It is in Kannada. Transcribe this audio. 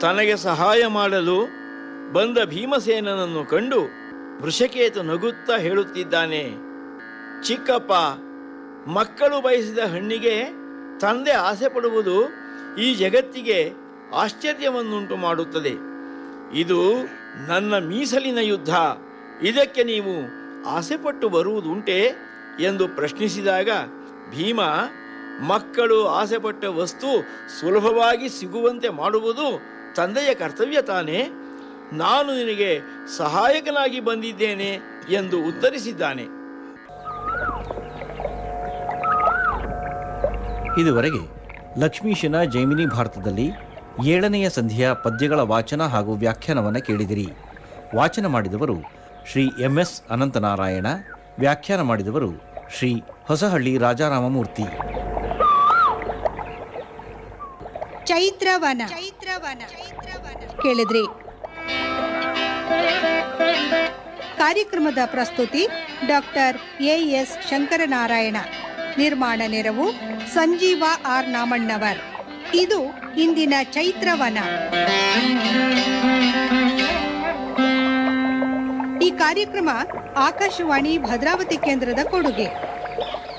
ತನಗೆ ಸಹಾಯ ಮಾಡಲು ಬಂದ ಭೀಮಸೇನನನ್ನು ಕಂಡು ವೃಷಕೇತು ನಗುತ್ತಾ ಹೇಳುತ್ತಿದ್ದಾನೆ ಚಿಕ್ಕಪ್ಪ ಮಕ್ಕಳು ಬಯಸಿದ ಹಣ್ಣಿಗೆ ತಂದೆ ಆಸೆ ಪಡುವುದು ಈ ಜಗತ್ತಿಗೆ ಆಶ್ಚರ್ಯವನ್ನುಂಟು ಮಾಡುತ್ತದೆ ಇದು ನನ್ನ ಮೀಸಲಿನ ಯುದ್ಧ ಇದಕ್ಕೆ ನೀವು ಆಸೆಪಟ್ಟು ಬರುವುದುಂಟೆ ಎಂದು ಪ್ರಶ್ನಿಸಿದಾಗ ಭೀಮ ಮಕ್ಕಳು ಆಸೆಪಟ್ಟ ವಸ್ತು ಸುಲಭವಾಗಿ ಸಿಗುವಂತೆ ಮಾಡುವುದು ತಂದೆಯ ಕರ್ತವ್ಯ ತಾನೇ ನಾನು ನಿನಗೆ ಸಹಾಯಕನಾಗಿ ಬಂದಿದ್ದೇನೆ ಎಂದು ಉತ್ತರಿಸಿದ್ದಾನೆ ಇದುವರೆಗೆ ಲಕ್ಷ್ಮೀಶನ ಜೈಮಿನಿ ಭಾರತದಲ್ಲಿ ಏಳನೆಯ ಸಂಧಿಯ ಪದ್ಯಗಳ ವಾಚನ ಹಾಗೂ ವ್ಯಾಖ್ಯಾನವನ್ನು ಕೇಳಿದಿರಿ ವಾಚನ ಮಾಡಿದವರು ಶ್ರೀ ಎಂ ಎಸ್ ಅನಂತನಾರಾಯಣ ವ್ಯಾಖ್ಯಾನ ಮಾಡಿದವರು ಶ್ರೀ ಹೊಸಹಳ್ಳಿ ರಾಜಾರಾಮಮೂರ್ತಿ ಚೈತ್ರವನ ಚೈತ್ರವನ ಕೇಳಿದ್ರಿ ಕಾರ್ಯಕ್ರಮದ ಪ್ರಸ್ತುತಿ ಡಾಕ್ಟರ್ ಎ ಎಸ್ ಶಂಕರನಾರಾಯಣ ನಿರ್ಮಾಣ ನೆರವು ಸಂಜೀವ ಆರ್ ನಾಮಣ್ಣವರ್ ಇದು ಇಂದಿನ ಚೈತ್ರವನ ಈ ಕಾರ್ಯಕ್ರಮ ಆಕಾಶವಾಣಿ ಭದ್ರಾವತಿ ಕೇಂದ್ರದ ಕೊಡುಗೆ